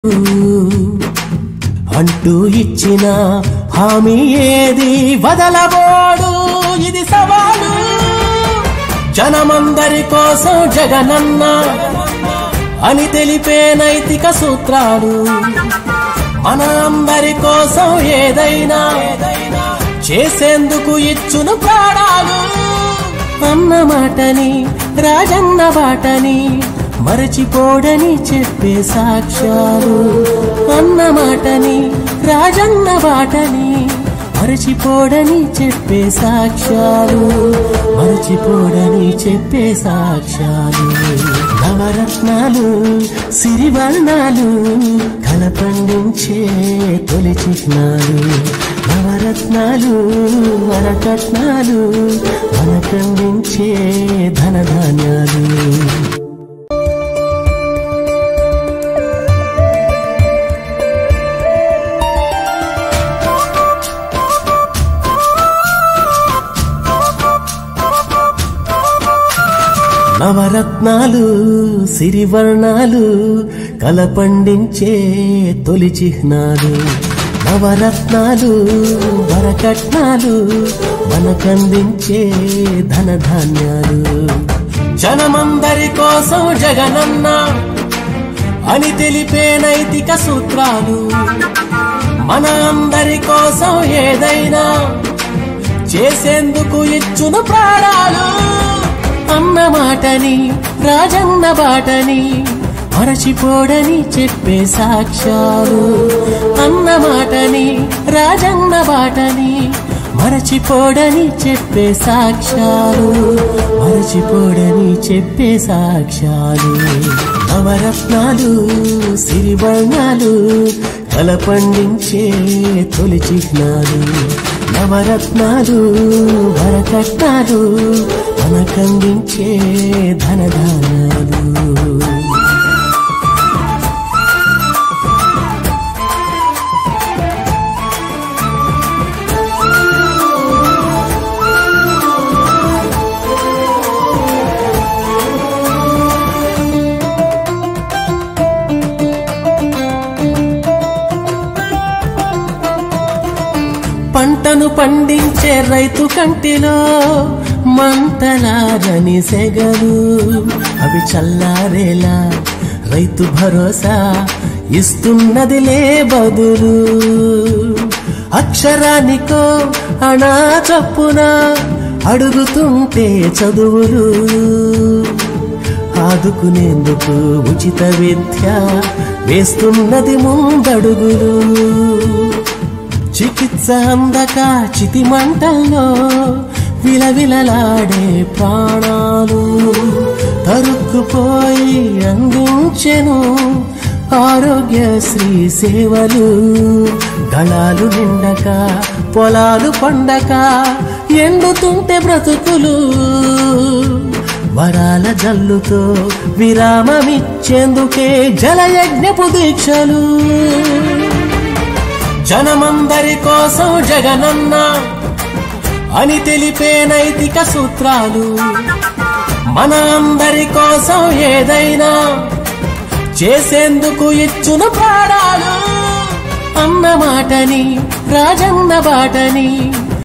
అంటూ ఇచ్చిన హామీ ఏది వదలబోడు ఇది సవాలు జనమందరి కోసం జగనన్న అని తెలిపే నైతిక సూత్రాలు మన అందరి కోసం ఏదైనా చేసేందుకు ఇచ్చును ప్రాణాలు అన్న మాటని రాజన్న బాటని మరచిపోడని చెప్పే సాక్ష్యాలు అన్న మాటని రాజన్న బాటని మరచిపోడని చెప్పే సాక్ష్యాలు మరచిపోడని చెప్పే సాక్ష్యాలు నవరత్నాలు సిరివర్ణాలు కల పండించే తొలి చిహ్నాలు నవరత్నాలు వరకట్నాలు మనకందించే ధనధాన్యాలు నవరత్నాలు సిరివర్ణాలు కల పండించే తొలి చిహ్నాలు నవరత్నాలు వరకట్నాలు మనకందించే ధనధాన్యాలు జనమందరి కోసం జగనన్న అని తెలిపే నైతిక సూత్రాలు మన అందరి కోసం ఏదైనా చేసేందుకు ఇచ్చును ప్రాణాలు అన్న మాటని రాజన్న బాటని మరచిపోడని చెప్పే సాక్ష్యాలు అన్న మాటని రాజన్న బాటని మరచిపోడని చెప్పే సాక్ష్యాలు మరచిపోడని చెప్పే సాక్ష్యాలు నవరత్నాలు సిరివర్ణాలు కల పండించే తొలి చిహ్నాలు నవరత్నాలు వరకట్నాలు మనకందించే ధనధాన్యాలు పంటను పండించే రైతు కంటిలో మంటలారని సెగలు అవి చల్లారేలా రైతు భరోసా ఇస్తున్నదిలే బదులు అక్షరానికో అనా చప్పున అడుగుతుంటే చదువులు ఆదుకునేందుకు ఉచిత విద్య వేస్తున్నది ముందడుగులు చికిత్స అందక చితి మంటల్లో విలవిలలాడే ప్రాణాలు తరుక్కుపోయి అందించెను ఆరోగ్యశ్రీ సేవలు గళాలు నిండక పొలాలు పండక ఎండుతుంటే బ్రతుకులు వరాల జల్లుతో విరామమిచ్చేందుకే జలయజ్ఞపు దీక్షలు జనమందరి కోసం జగనన్న అని తెలిపే నైతిక సూత్రాలు మన అందరి కోసం ఏదైనా చేసేందుకు ఇచ్చును ప్రాణాలు అన్న మాటని రాజన్న బాటని